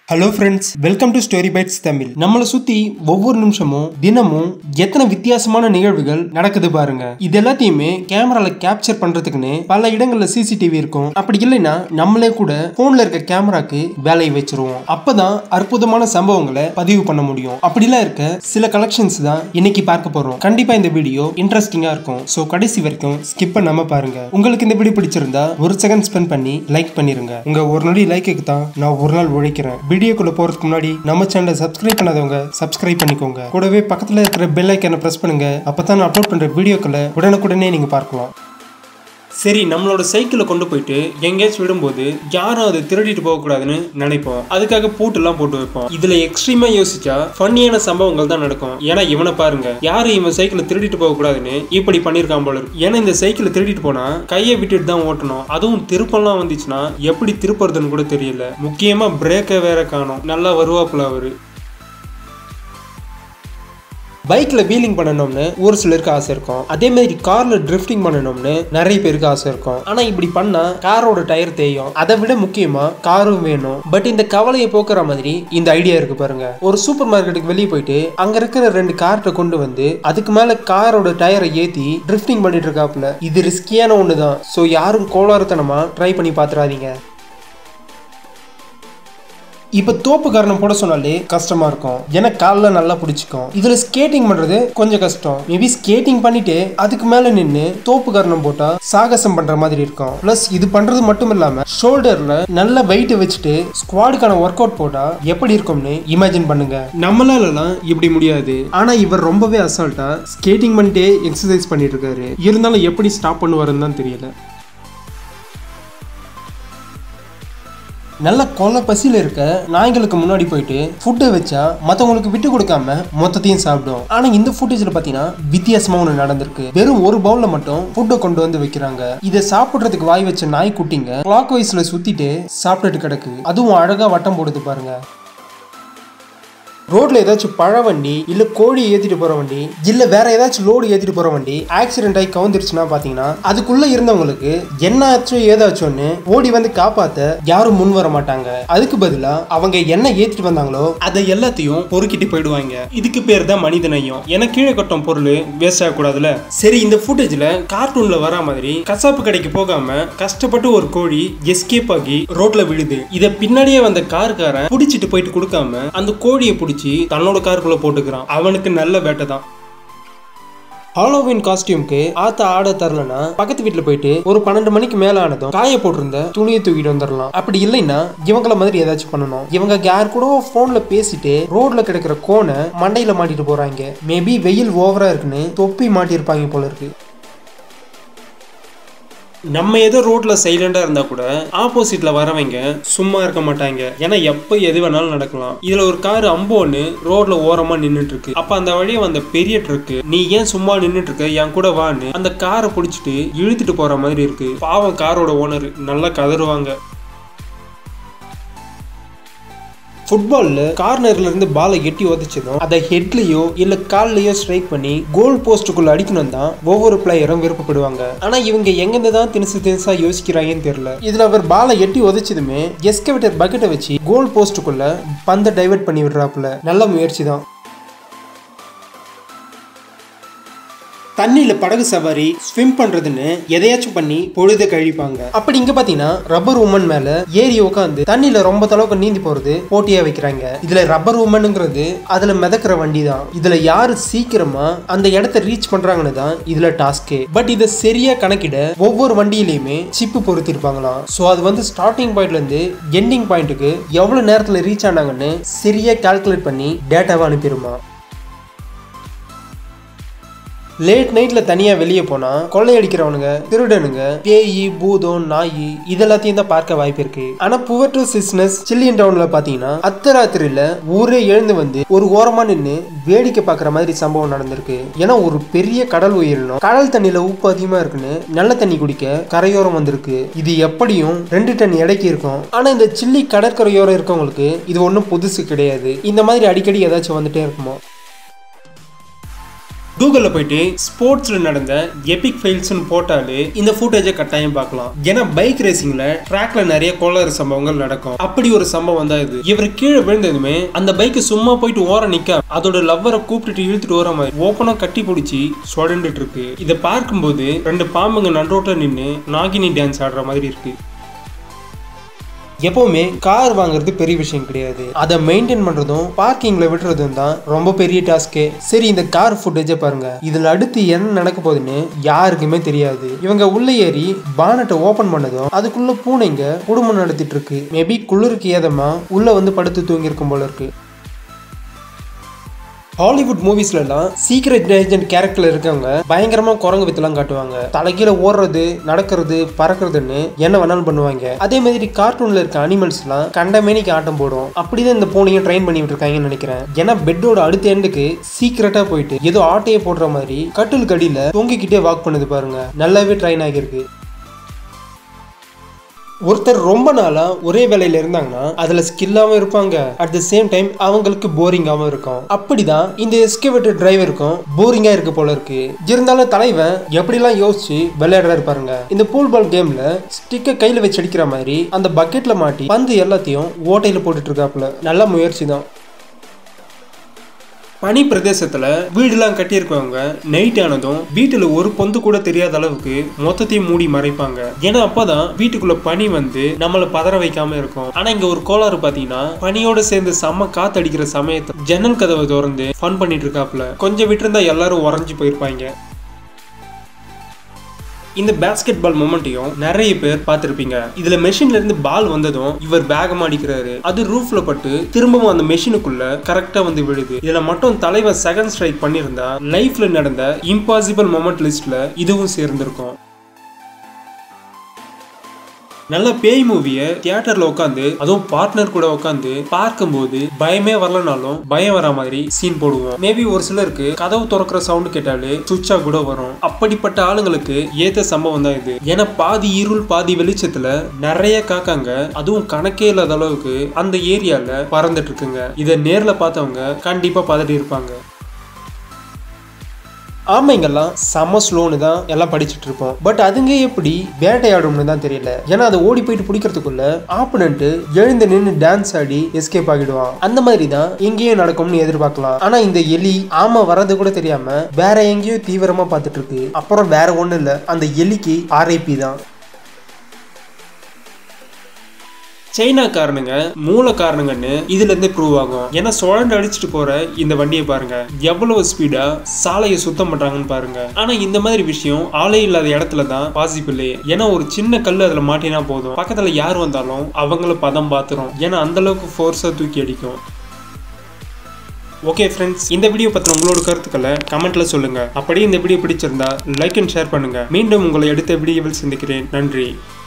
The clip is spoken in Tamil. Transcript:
hello friends welcome to story bytes Tamil நம்மளை சுத்தி ஒவ்வொரு நிமிஷமும் தினமும் எத்தனை வித்தியாசமான நிகழ்வுகள் நடக்குது பாருங்க இது எல்லாத்தையுமே கேமரால கேப்சர் பண்றதுக்குன்னு பல இடங்கள்ல சிசிடிவி இருக்கும் அப்படி இல்லைன்னா நம்மளே கூட போன்ல இருக்க கேமராக்கு வேலையை வச்சிருவோம் அப்பதான் அற்புதமான சம்பவங்களை பதிவு பண்ண முடியும் அப்படிலாம் இருக்க சில கலெக்ஷன்ஸ் தான் இன்னைக்கு பார்க்க போறோம் கண்டிப்பா இந்த வீடியோ இன்ட்ரெஸ்டிங்கா இருக்கும் ஸோ கடைசி வரைக்கும் ஸ்கிப் பண்ணாம பாருங்க உங்களுக்கு இந்த வீடியோ பிடிச்சிருந்தா ஒரு செகண்ட் ஸ்பெண்ட் பண்ணி லைக் பண்ணிருங்க உங்க ஒரு நொடி லைக்குக்கு தான் நான் ஒரு நாள் உழைக்கிறேன் வீடியோக்குள்ள போறதுக்கு முன்னாடி நம்ம சேனலை சப்ஸ்கிரைப் பண்ணாதவங்க சப்ஸ்கிரைப் பண்ணிக்கோங்க கூடவே பக்கத்துல இருக்கிற பெல் ஐக்கனை பிரஸ் பண்ணுங்க அப்பதான் நான் அப்லோட் பண்ற வீடியோக்களை உடனுக்குடனே நீங்க பார்க்கலாம் சரி நம்மளோட சைக்கிளை கொண்டு போயிட்டு எங்கேயாச்சும் விடும்போது யாரும் அதை திருடிட்டு போகக்கூடாதுன்னு நினைப்போம் அதுக்காக பூட்டெல்லாம் போட்டு வைப்போம் இதுல எக்ஸ்ட்ரீமா யோசிச்சா ஃபன்னியான சம்பவங்கள் தான் நடக்கும் ஏன்னா இவனை பாருங்க யாரும் இவன் சைக்கிளை திருடிட்டு போகக்கூடாதுன்னு இப்படி பண்ணியிருக்கான் போல இருக்கு ஏன்னா இந்த சைக்கிளை திருடிட்டு போனா கையை விட்டுட்டு தான் ஓட்டணும் அதுவும் திருப்பம்லாம் வந்துச்சுன்னா எப்படி திருப்புறதுன்னு கூட தெரியல முக்கியமா பிரேக்கை வேற காணும் நல்லா வருவாப்புல அவரு பைக்ல வீலிங் பண்ணணும்னு ஒரு சிலருக்கு ஆசை இருக்கும் அதே மாதிரி கார்ல டிரிஃப்டிங் பண்ணணும்னு நிறைய பேருக்கு ஆசை இருக்கும் ஆனா இப்படி பண்ணா காரோட டயர் தேயும் அதை விட முக்கியமா காரும் வேணும் பட் இந்த கவலையை போக்குற மாதிரி இந்த ஐடியா இருக்கு பாருங்க ஒரு சூப்பர் மார்க்கெட்டுக்கு வெளியே போயிட்டு அங்க இருக்கிற ரெண்டு கார்ட்டை கொண்டு வந்து அதுக்கு மேல காரோட டயரை ஏத்தி டிரிஃப்டிங் பண்ணிட்டு இருக்காப்புல இது ரிஸ்கியான ஒண்ணுதான் சோ யாரும் கோளாறுத்தனமா ட்ரை பண்ணி பாத்துறாதீங்க இப்போ தோப்பு காரணம் போட சொன்னாலே கஷ்டமா இருக்கும் ஏன்னா காலில் நல்லா பிடிச்சிக்கும் இதுல ஸ்கேட்டிங் பண்றது கொஞ்சம் கஷ்டம் மேபி ஸ்கேட்டிங் பண்ணிட்டு அதுக்கு மேல நின்று தோப்பு காரணம் போட்டா சாகசம் பண்ற மாதிரி இருக்கும் பிளஸ் இது பண்றது மட்டும் இல்லாம ஷோல்டர்ல நல்ல வெயிட் வச்சுட்டு ஸ்குவாடுக்கான ஒர்க் அவுட் போட்டா எப்படி இருக்கும்னு இமேஜின் பண்ணுங்க நம்மளாலலாம் இப்படி முடியாது ஆனா இவர் ரொம்பவே அசால்ட்டா ஸ்கேட்டிங் பண்ணிட்டே எக்ஸசைஸ் பண்ணிட்டு இருக்காரு இருந்தாலும் எப்படி ஸ்டாப் பண்ணுவாருன்னு தான் தெரியல நல்ல கொலை பசியில் இருக்க நாய்களுக்கு முன்னாடி போயிட்டு ஃபுட்டை வச்சா மற்றவங்களுக்கு விட்டு கொடுக்காம மொத்தத்தையும் சாப்பிடும் ஆனால் இந்த ஃபுட்டேஜில் பார்த்தீங்கன்னா வித்தியாசமாக ஒன்று நடந்திருக்கு வெறும் ஒரு பவுலில் மட்டும் ஃபுட்டை கொண்டு வந்து வைக்கிறாங்க இதை சாப்பிட்றதுக்கு வாய் வச்ச நாய் குட்டிங்க கிளாக் வைஸில் சுற்றிட்டு சாப்பிட்டுட்டு கிடக்கு அதுவும் அழகாக வட்டம் போடுது பாருங்க ரோட்ல ஏதாச்சும் பழ வண்டி இல்ல கோழி ஏத்திட்டு போற வண்டி இல்ல வேற ஏதாச்சும் லோடு ஏத்திட்டு போற வண்டி ஆக்சிடென்ட் ஆகி கவுந்துருச்சுன்னா பாத்தீங்கன்னா அதுக்குள்ள இருந்தவங்களுக்கு என்ன ஆச்சோ ஏதாச்சும்னு ஓடி வந்து காப்பாத்த யாரும் முன் வர மாட்டாங்க அதுக்கு பதிலா அவங்க என்ன ஏத்திட்டு வந்தாங்களோ அதை எல்லாத்தையும் பொறுக்கிட்டு போயிடுவாங்க இதுக்கு பேர் தான் மனிதனையும் என கீழே கட்டும் பொருள் வேஸ்ட் ஆகக்கூடாதுல சரி இந்த ஃபுட்டேஜ்ல கார்ட்டூன்ல வரா மாதிரி கசாப்பு கடைக்கு போகாம கஷ்டப்பட்டு ஒரு கோழி எஸ்கேப் ஆகி ரோட்ல விழுது இத பின்னாடியே வந்த கார்காரன் புடிச்சிட்டு போயிட்டு கொடுக்காம அந்த கோழியை பிடிச்சி தன்னோட காருக்குள்ள போட்டுக்கிறான் அவனுக்கு நல்ல வேட்டை தான் ஹாலோவின் காஸ்டியூம்க்கு ஆத்தா ஆட தரலனா பக்கத்து வீட்டுல போயிட்டு ஒரு பன்னெண்டு மணிக்கு மேல ஆனதும் காய போட்டிருந்த துணியை தூக்கிட்டு வந்துடலாம் அப்படி இல்லைன்னா இவங்கள மாதிரி ஏதாச்சும் பண்ணணும் இவங்க யார் கூட போன்ல பேசிட்டு ரோட்ல கிடக்கிற கோனை மண்டையில மாட்டிட்டு போறாங்க மேபி வெயில் ஓவரா இருக்குன்னு தொப்பி மாட்டியிருப்பாங்க போல இருக்கு நம்ம ஏதோ ரோட்ல சைலண்டா இருந்தா கூட ஆப்போசிட்ல வரவங்க சும்மா இருக்க மாட்டாங்க ஏன்னா எப்ப எது வேணாலும் நடக்கலாம் இதுல ஒரு கார் அம்போன்னு ரோட்ல ஓரமா நின்னுட்டு இருக்கு அப்ப அந்த வழியா வந்த பெரிய ட்ரக்கு நீ ஏன் சும்மா நின்னுட்டு இருக்க என் கூட வான்னு அந்த காரை பிடிச்சிட்டு இழுத்துட்டு போற மாதிரி இருக்கு பாவம் காரோட ஓனர் நல்லா கதறுவாங்க ஃபுட்பால்ல கார்னர்ல இருந்து பாலை எட்டி உதச்சதும் அதை ஹெட்லயோ இல்ல கால்லயோ ஸ்ட்ரைக் பண்ணி கோல் போஸ்டுக்குள்ள அடிக்கணும் தான் ஒவ்வொரு பிளேயரும் விருப்பப்படுவாங்க ஆனா இவங்க எங்கிருந்து தான் தினசு தினசா யோசிக்கிறாங்கன்னு தெரியல இதுல அவர் பாலை எட்டி உதச்சதுமே எஸ்கவேட்டர் பக்கெட்டை வச்சு கோல் போஸ்டுக்குள்ள பந்தை டைவர்ட் பண்ணி விடுறாப்புல நல்ல முயற்சி தான் தண்ணியில படகு சவாரி ஸ்விம் பண்றதுன்னு எதையாச்சும் பண்ணி பொழுத கழிப்பாங்க அப்படி இங்க பாத்தீங்கன்னா ரப்பர் உமன் மேல ஏறி உட்காந்து தண்ணியில ரொம்ப தொலைவுக்கு நீந்தி போறது போட்டியா வைக்கிறாங்க இதுல ரப்பர் உமனுங்கிறது அதுல மிதக்கிற வண்டி தான் இதுல யாரு சீக்கிரமா அந்த இடத்த ரீச் பண்றாங்கன்னு தான் இதுல டாஸ்கே பட் இதை சரியா கணக்கிட ஒவ்வொரு வண்டியிலையுமே சிப்பு பொருத்திருப்பாங்களாம் ஸோ அது வந்து ஸ்டார்டிங் பாயிண்ட்ல இருந்து எண்டிங் பாயிண்ட்டுக்கு எவ்வளவு நேரத்துல ரீச் ஆனாங்கன்னு சரியா கால்குலேட் பண்ணி டேட்டாவை அனுப்பிடுமா லேட் நைட்ல தனியா வெளியே போனா கொள்ளையடிக்கிறவனுங்க திருடனுங்க பேய் பூதம் நாய் இதெல்லாத்தையும் தான் பார்க்க வாய்ப்பு இருக்கு ஆனா புவர் டு சிஸ்னஸ் சில்லியன் டவுன்ல பாத்தீங்கன்னா அத்தராத்திரியில ஊரே எழுந்து வந்து ஒரு ஓரமா நின்னு வேடிக்கை பார்க்குற மாதிரி சம்பவம் நடந்திருக்கு ஏன்னா ஒரு பெரிய கடல் உயிரினம் கடல் தண்ணியில உப்பு அதிகமா இருக்குன்னு நல்ல தண்ணி குடிக்க கரையோரம் வந்திருக்கு இது எப்படியும் ரெண்டு டன் எடைக்கு இருக்கும் ஆனா இந்த சில்லி கடற்கரையோரம் இருக்கவங்களுக்கு இது ஒன்றும் புதுசு கிடையாது இந்த மாதிரி அடிக்கடி ஏதாச்சும் வந்துட்டே இருக்குமோ கூகுள்ல போயிட்டு ஸ்போர்ட்ஸ்ல நடந்த எபிக் ஃபெயில்ஸ்னு போட்டாலே இந்த ஃபுட்டேஜை கட்டாயம் பார்க்கலாம் ஏன்னா பைக் ரேசிங்ல ட்ராக்ல நிறைய கோளாறு சம்பவங்கள் நடக்கும் அப்படி ஒரு சம்பவம் தான் இது இவர் கீழே விழுந்ததுமே அந்த பைக் சும்மா போயிட்டு ஓர நிக்க அதோட லவ்வரை கூப்பிட்டுட்டு இழுத்துட்டு ஓர மாதிரி ஓப்பனா கட்டி பிடிச்சி சுழண்டுட்டு இருக்கு இதை பார்க்கும்போது ரெண்டு பாம்புங்க நன்றோட்ட நின்று நாகினி டான்ஸ் ஆடுற மாதிரி இருக்கு எப்பவுமே கார் வாங்குறது பெரிய விஷயம் கிடையாது அதை மெயின்டைன் பண்றதும் பார்க்கிங்ல விடுறதும் தான் ரொம்ப பெரிய டாஸ்கே சரி இந்த கார் ஃபுட்டேஜை பாருங்க இதுல அடுத்து என்ன நடக்க போகுதுன்னு யாருக்குமே தெரியாது இவங்க உள்ள ஏறி பானட்டை ஓபன் பண்ணதும் அதுக்குள்ள பூனைங்க குடும்பம் நடத்திட்டு இருக்கு மேபி குளிருக்கு ஏதமா உள்ள வந்து படுத்து தூங்கி இருக்கும் போல இருக்கு ஹாலிவுட் மூவிஸ்லாம் சீக்ரெட் ஏஜென்ட் கேரக்டர்ல இருக்கவங்க பயங்கரமா குரங்கு வித்தெல்லாம் காட்டுவாங்க தலைகீழ ஓடுறது நடக்கிறது பறக்கிறதுன்னு என்ன வேணாலும் பண்ணுவாங்க அதே மாதிரி கார்ட்டூன்ல இருக்க அனிமல்ஸ் எல்லாம் கண்டமேனிக்கு ஆட்டம் போடும் அப்படிதான் இந்த பூனையும் ட்ரெயின் பண்ணி விட்டுருக்காங்கன்னு நினைக்கிறேன் ஏன்னா பெட்டோட அடுத்த எண்டுக்கு சீக்கிரட்டா போயிட்டு ஏதோ ஆட்டையே போடுற மாதிரி கட்டிலுக்கு அடியில தொங்கிக்கிட்டே வாக் பண்ணுது பாருங்க நல்லாவே ட்ரெயின் ஆகியிருக்கு ஒருத்தர் ரொம்ப நாளா ஒரே வேலையில இருந்தாங்கன்னா அதுல ஸ்கில்லாவும் இருப்பாங்க அட் த சேம் டைம் அவங்களுக்கு போரிங்காவும் இருக்கும் அப்படிதான் இந்த எஸ்கேவேட்டர் டிரைவருக்கும் போரிங்கா இருக்கு போல இருக்கு இருந்தாலும் தலைவன் எப்படிலாம் யோசிச்சு விளையாடுறாரு பாருங்க இந்த பூல் பால் கேம்ல ஸ்டிக்கை கையில வச்சு அடிக்கிற மாதிரி அந்த பக்கெட்ல மாட்டி பந்து எல்லாத்தையும் ஓட்டையில போட்டுட்டு இருக்காப்புல நல்ல முயற்சி தான் பனி பிரதேசத்துல வீடுலாம் கட்டியிருக்கவங்க நைட் ஆனதும் வீட்டுல ஒரு பொந்து கூட தெரியாத அளவுக்கு மொத்தத்தையும் மூடி மறைப்பாங்க ஏன்னா அப்பதான் வீட்டுக்குள்ள பனி வந்து நம்மள பதற வைக்காம இருக்கும் ஆனா இங்க ஒரு கோளாறு பாத்தீங்கன்னா பனியோட சேர்ந்து செம்ம காத்தடிக்கிற சமயத்தை ஜன்னல் கதவை திறந்து ஃபன் பண்ணிட்டு இருக்காப்புல கொஞ்சம் விட்டுருந்தா எல்லாரும் உறைஞ்சு போயிருப்பாங்க இந்த பேஸ்கெட் பால் மொமெண்ட்டையும் நிறைய பேர் பார்த்திருப்பீங்க இதுல மெஷின்ல இருந்து பால் வந்ததும் இவர் வேகமா அடிக்கிறாரு அது ரூஃப்ல பட்டு திரும்பவும் அந்த மெஷினுக்குள்ள கரெக்டா வந்து விழுது இதுல மட்டும் தலைவர் செகண்ட் ஸ்ட்ரைக் பண்ணியிருந்தா லைஃப்ல நடந்த இம்பாசிபிள் மொமெண்ட் லிஸ்ட்ல இதுவும் சேர்ந்திருக்கும் நல்ல பேய் மூவியை தியேட்டர்ல உட்காந்து அதுவும் பார்ட்னர் கூட உட்காந்து பார்க்கும்போது பயமே வரலனாலும் பயம் வர மாதிரி சீன் போடுவோம் மேபி ஒரு சிலருக்கு கதவு திறக்கிற சவுண்ட் கேட்டாலே சுவிட்சா கூட வரும் அப்படிப்பட்ட ஆளுங்களுக்கு ஏத்த சம்பவம் தான் இது ஏன்னா பாதி இருள் பாதி வெளிச்சத்துல நிறைய காக்காங்க அதுவும் கணக்கே இல்லாத அளவுக்கு அந்த ஏரியால பறந்துட்டு இருக்குங்க இதை நேர்ல பார்த்தவங்க கண்டிப்பா பதறி இருப்பாங்க ஆமைங்கெல்லாம் செம ஸ்லோன்னு தான் எல்லாம் படிச்சுட்டு இருப்போம் பட் அதுங்க எப்படி வேட்டையாடும்னு தான் தெரியல ஏன்னா அதை ஓடி போயிட்டு பிடிக்கிறதுக்குள்ள ஆப்பனண்ட் எழுந்து நின்று டான்ஸ் ஆடி எஸ்கேப் ஆகிடுவான் அந்த மாதிரி தான் எங்கேயும் நடக்கும்னு எதிர்பார்க்கலாம் ஆனா இந்த எலி ஆமை வர்றது கூட தெரியாம வேற எங்கேயோ தீவிரமா பார்த்துட்டு இருக்கு அப்புறம் வேற ஒண்ணும் இல்ல அந்த எலிக்கு ஆர்ஐபி தான் சைனா காரணங்க மூல காரணங்கன்னு இதுல இருந்து ப்ரூவ் ஆகும் ஏன்னா சுழண்டு அடிச்சுட்டு போற இந்த வண்டியை பாருங்க எவ்வளவு ஸ்பீடா சாலையை சுத்தம் பண்றாங்கன்னு பாருங்க ஆனா இந்த மாதிரி விஷயம் ஆளே இல்லாத இடத்துல தான் பாசிபிள் ஏன்னா ஒரு சின்ன கல் அதுல மாட்டினா போதும் பக்கத்துல யார் வந்தாலும் அவங்கள பதம் பாத்துரும் ஏன்னா அந்த அளவுக்கு ஃபோர்ஸா தூக்கி அடிக்கும் ஓகே ஃப்ரெண்ட்ஸ் இந்த வீடியோ பற்றின உங்களோட கருத்துக்களை கமெண்ட்ல சொல்லுங்க அப்படியே இந்த வீடியோ பிடிச்சிருந்தா லைக் அண்ட் ஷேர் பண்ணுங்க மீண்டும் உங்களை அடுத்த வீடியோவில் சந்திக்கிறேன் நன்றி